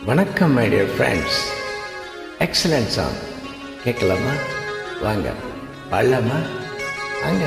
வணக்கம் my dear friends excellent song கேட்கலாமா வாங்க பாடலாமா வாங்க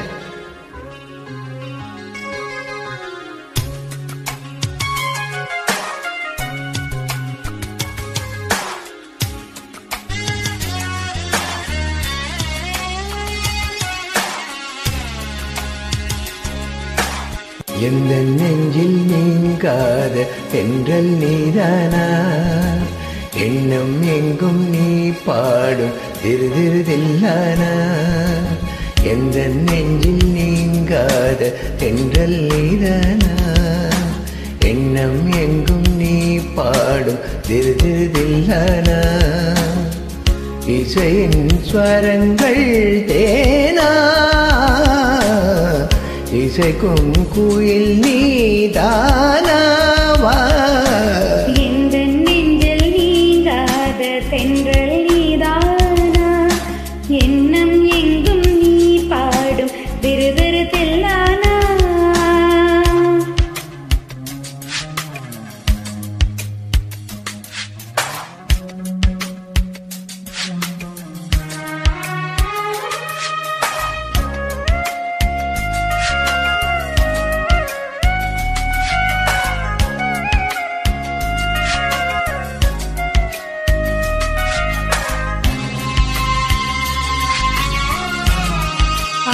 எந்த நெஞ்சில் நீங்காத தென்றல் நீதானா எண்ணம் எங்கும் நீ பாடும் திருதிருதில்லானா எந்த நெஞ்சில் நீங்காத தென்றல் நீதானா எண்ணம் எங்கும் நீ பாடும் திருதிருதில்லானா இசையின் ஸ்வரங்கள் தேனா இசைக்கும் குயில் நீதானாவா எந்த நெஞ்சில் நீங்காத தென்றல் நீதானா எண்ணம் எங்கும் நீ பாடும் திருதிரு தில்லானா ஆ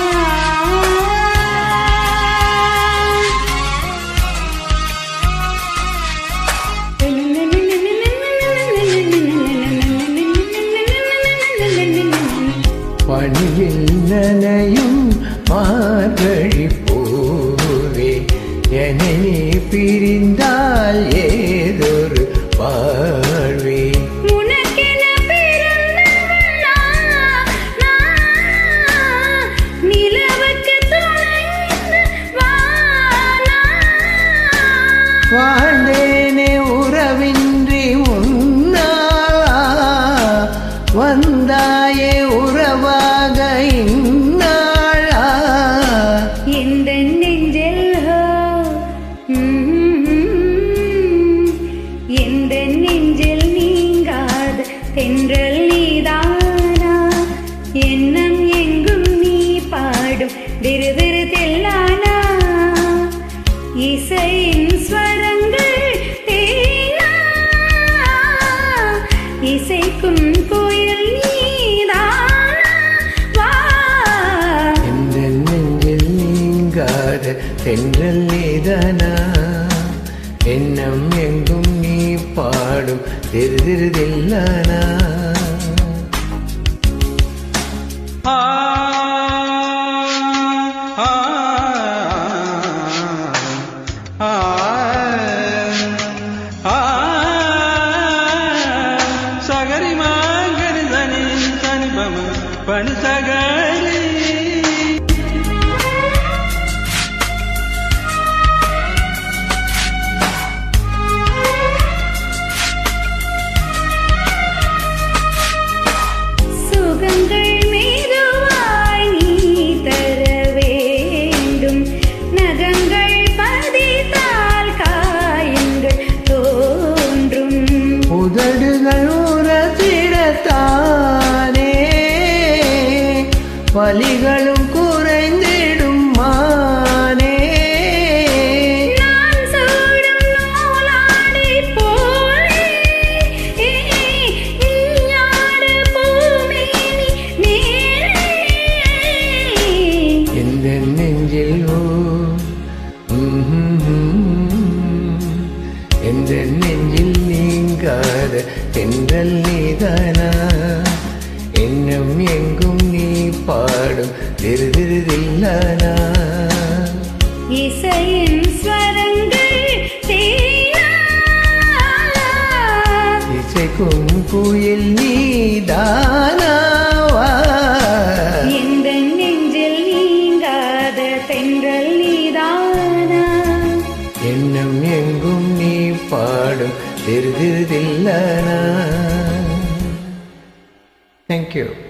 பணியில் நனையும் மார்கழி பூவே என்னை நீ பிரிந்தால் ஏதொரு வாழ்வே உனக்கென பிறந்தவள் நான், நான். நிலவுக்கு துணைந்து வானா. வாழ்ந்தேனே உறவின்றி உன்னா வந்தாயே உறவாக இந்நாளா எந்த நெஞ்சில் ஹோ, ம்ம். எந்த நெஞ்சில் நீங்காத தென்றல் நீதானா எண்ணம் எங்கும் நீ பாடும் திருதிரு தெல்லானா இசையின் ஸ்வரங்கள் தேனா இசைக்கும் கோயில் நீதானா வா இந்த நெஞ்சில் நீங்காத தென்றல் நீதானா எண்ணம் எங்கும் நீ பாடும் திருதிருதில்லானா ஆ ஆ ஆ ஆ சகரி மாங்கரி தனி தனி பம பனி சகரி சுகங்கள் மெதுவாய் நீ தர வேண்டும் நகங்கள் பதித்தால் காயங்கள் தோன்றும் உதடுகள் உரசிடத்தானே வலிகளும் குறைந்திடும் மானே நான் சூடும் நூலாடை போலே நீயாடு பூமேனி நேரே எந்த நெஞ்சில் ஓ, ம்ஹும். எந்த நெஞ்சில் நீங்காத தென்றல் நீதானா எண்ணம் எங்கும் நீ பாடும் திருதிருதில்லானா இசையின் ஸ்வரங்கள் தேனா இசைக்கும் குயில் நீதானாவா எந்த நெஞ்சில் நீங்காத தென்றல் நீதானா எண்ணம் எங்கும் நீ பாடும் திருதிருதில்லானா தேங்க்யூ